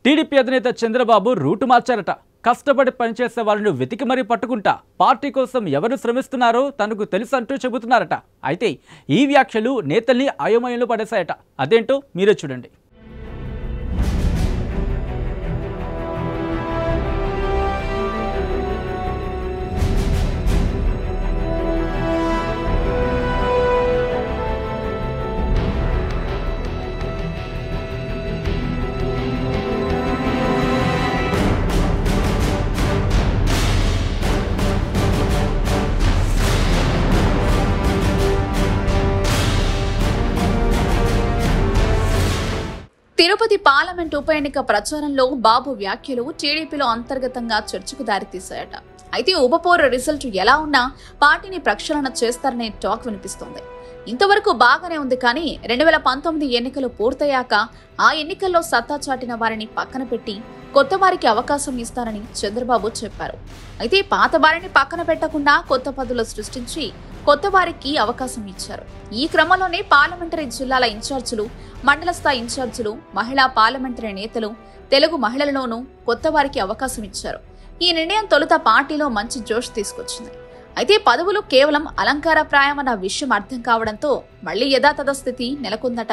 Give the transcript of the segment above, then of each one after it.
TDP అధినేత Chandrababu route మార్చారట కష్టపడి పనిచేసే వాళ్ళను వెతికి మరీ పట్టుకుంటా పార్టీ కోసం ఎవరు శ్రమిస్తున్నారో తనకు తెలుసంటూ చెబుతున్నారట అయితే ఈ వ్యాఖ్యలు నేతల్ని అయోమయంలో పడేశాయట అదేంటో మీరే చూడండి తిరుపతి పార్లమెంట్ ఉప ఎన్నిక ప్రచారంలో బాబు వ్యాఖ్యలు టీడీపీలో అంతర్గతంగా చర్చకు దారితీశాయట అయితే ఉపపోరు రిజల్ట్ ఎలా ఉన్నా పార్టీని ప్రక్షాళన చేస్తారనే టాక్ వినిపిస్తోంది ఇంతవరకు బాగానే ఉంది కానీ రెండు వేల పంతొమ్మిది ఎన్నికలు పూర్తయ్యాక ఆ ఎన్నికల్లో సత్తా చాటిన వారిని పక్కన పెట్టి కొత్త వారికి అవకాశం ఇస్తారని చంద్రబాబు చెప్పారు అయితే పాత వారిని పక్కన పెట్టకుండా కొత్త పదవులు సృష్టించి కొత్త వారికి అవకాశం ఇచ్చారు ఈ క్రమంలోనే పార్లమెంటరీ జిల్లాల ఇన్ఛార్జీలు మండల స్థాయి ఇన్ఛార్జీలు మహిళా పార్లమెంటరీ నేతలు తెలుగు మహిళలలోనూ కొత్త వారికి అవకాశం ఇచ్చారు ఈ నిర్ణయం తొలుత పార్టీలో మంచి జోష్ తీసుకొచ్చింది అయితే పదవులు కేవలం అలంకారప్రాయమన్న విషయం అర్థం కావడంతో మళ్లీ యథాతథ స్థితి నెలకొందట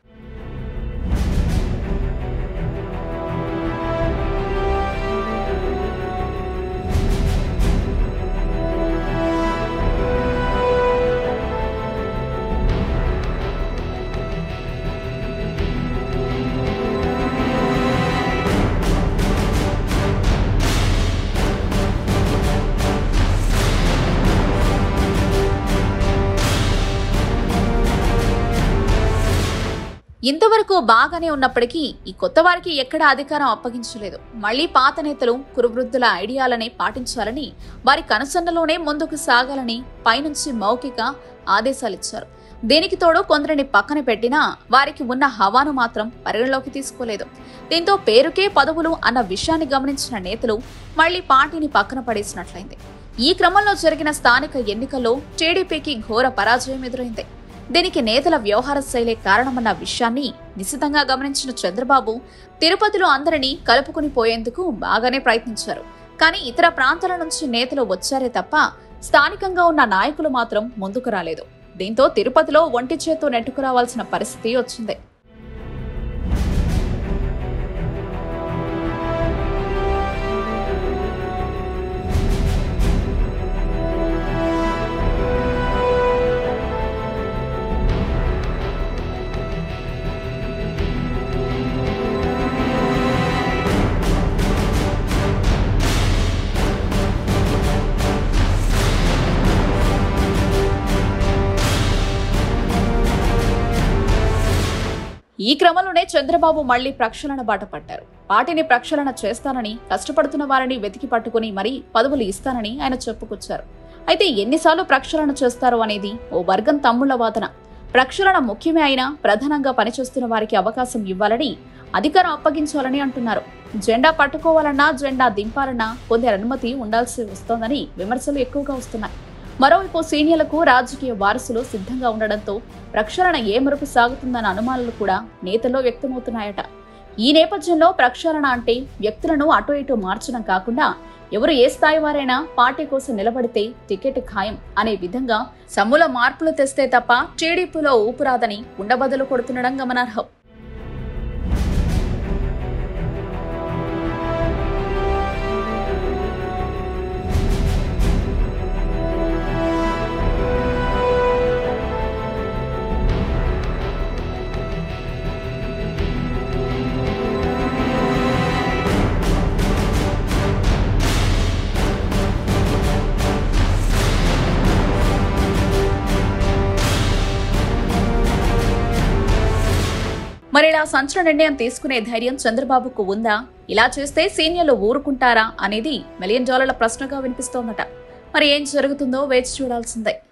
ఇంతవరకు బాగానే ఉన్నప్పటికీ ఈ కొత్త వారికి ఎక్కడా అధికారం అప్పగించలేదు మళ్లీ పాత నేతలు కురువృద్ధుల ఐడియాలనే పాటించాలని వారి కనుసన్నలోనే ముందుకు సాగాలని పైనుంచి మౌఖిక ఆదేశాలిచ్చారు దీనికి తోడు కొందరిని పక్కన పెట్టినా వారికి ఉన్న హవాను మాత్రం పరిగణలోకి తీసుకోలేదు దీంతో పేరుకే పదవులు అన్న విషయాన్ని గమనించిన నేతలు మళ్లీ పార్టీని పక్కన పడేసినట్లయింది ఈ క్రమంలో జరిగిన స్థానిక ఎన్నికల్లో టీడీపీకి ఘోర పరాజయం ఎదురైంది దీనికి నేతల వ్యవహార శైలే కారణమన్న విషయాన్ని నిశితంగా గమనించిన చంద్రబాబు తిరుపతిలో అందరినీ కలుపుకుని పోయేందుకు బాగానే ప్రయత్నించారు కానీ ఇతర ప్రాంతాల నుంచి నేతలు వచ్చారే తప్ప స్థానికంగా ఉన్న నాయకులు మాత్రం ముందుకు రాలేదు దీంతో తిరుపతిలో ఒంటి చేత్తో నెట్టుకురావాల్సిన పరిస్థితి వచ్చింది ఈ క్రమంలోనే చంద్రబాబు మళ్లీ ప్రక్షాళన బాట పట్టారు పార్టీని ప్రక్షాళన చేస్తానని కష్టపడుతున్న వారిని వెతికి పట్టుకుని మరీ పదవులు ఇస్తానని ఆయన చెప్పుకొచ్చారు అయితే ఎన్నిసార్లు ప్రక్షాళన చేస్తారు అనేది ఓ వర్గం తమ్ముళ్ల వాదన ప్రక్షాళన ముఖ్యమే అయినా ప్రధానంగా పనిచేస్తున్న వారికి అవకాశం ఇవ్వాలని అధికారం అప్పగించాలని అంటున్నారు జెండా పట్టుకోవాలన్నా జెండా దింపాలన్నా కొందరి అనుమతి ఉండాల్సి వస్తోందని విమర్శలు ఎక్కువగా వస్తున్నాయి మరోవైపు సీనియర్లకు రాజకీయ వారసులు సిద్ధంగా ఉండడంతో ప్రక్షాళన ఏ మరుపు సాగుతుందన్న అనుమానాలు కూడా నేతల్లో వ్యక్తమవుతున్నాయట ఈ నేపథ్యంలో ప్రక్షాళన అంటే వ్యక్తులను అటు ఇటు మార్చడం కాకుండా ఎవరు ఏ స్థాయి వారైనా పార్టీ కోసం నిలబడితే టికెట్ ఖాయం అనే విధంగా సమూల మార్పులు తెస్తే తప్ప టీడీపీలో ఊపురాదని ఉండబదులు కొడుతుండడం గమనార్హం మరి ఇలా సంచలన నిర్ణయం తీసుకునే ధైర్యం చంద్రబాబుకు ఉందా ఇలా చేస్తే సీనియర్లు ఊరుకుంటారా అనేది మిలియన్ డాలర్ల ప్రశ్నగా వినిపిస్తోందట మరి ఏం జరుగుతుందో వేచి చూడాల్సిందే